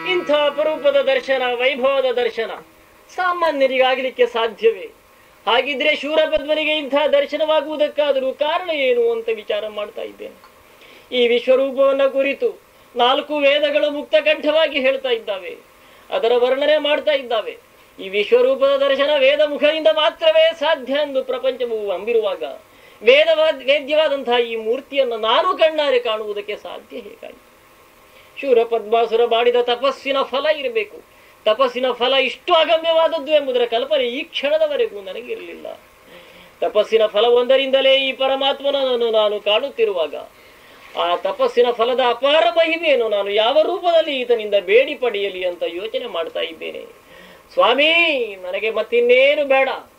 ಇಂಥ ಅಪರೂಪದ ದರ್ಶನ ವೈಭವದ ದರ್ಶನ ಸಾಮಾನ್ಯರಿಗಾಗಲಿಕ್ಕೆ ಸಾಧ್ಯವೇ ಹಾಗಿದ್ರೆ ಶೂರಪದ್ಮನಿಗೆ ಇಂಥ ದರ್ಶನವಾಗುವುದಕ್ಕಾದರೂ ಕಾರಣ ಏನು ಅಂತ ವಿಚಾರ ಮಾಡ್ತಾ ಇದ್ದೇನೆ ಈ ವಿಶ್ವರೂಪವನ್ನ ಕುರಿತು ನಾಲ್ಕು ವೇದಗಳು ಮುಕ್ತಕಂಠವಾಗಿ ಹೇಳ್ತಾ ಇದ್ದಾವೆ ಅದರ ವರ್ಣನೆ ಮಾಡ್ತಾ ಇದ್ದಾವೆ ಈ ವಿಶ್ವರೂಪದ ದರ್ಶನ ವೇದ ಮುಖದಿಂದ ಮಾತ್ರವೇ ಸಾಧ್ಯ ಎಂದು ಪ್ರಪಂಚವು ಅಂಬಿರುವಾಗ ವೇದವಾದ ವೇದ್ಯವಾದಂತಹ ಈ ಮೂರ್ತಿಯನ್ನು ನಾನು ಕಣ್ಣಾರೆ ಕಾಣುವುದಕ್ಕೆ ಸಾಧ್ಯ ಹೇಗಾಯಿತು ಶೂರ ಪದ್ಮಾಸುರ ಮಾಡಿದ ತಪಸ್ಸಿನ ಫಲ ಇರಬೇಕು ತಪಸ್ಸಿನ ಫಲ ಇಷ್ಟು ಅಗಮ್ಯವಾದದ್ದು ಎಂಬುದರ ಕಲ್ಪನೆ ಈ ಕ್ಷಣದವರೆಗೂ ನನಗಿರಲಿಲ್ಲ ತಪಸ್ಸಿನ ಫಲವೊಂದರಿಂದಲೇ ಈ ಪರಮಾತ್ಮನನ್ನು ನಾನು ಕಾಣುತ್ತಿರುವಾಗ ಆ ತಪಸ್ಸಿನ ಫಲದ ಅಪಾರ ಮಹಿಮೆಯನ್ನು ನಾನು ಯಾವ ರೂಪದಲ್ಲಿ ಈತನಿಂದ ಬೇಡಿ ಪಡೆಯಲಿ ಅಂತ ಯೋಚನೆ ಮಾಡ್ತಾ ಇದ್ದೇನೆ ಸ್ವಾಮಿ ನನಗೆ ಮತ್ತಿನ್ನೇನು ಬೇಡ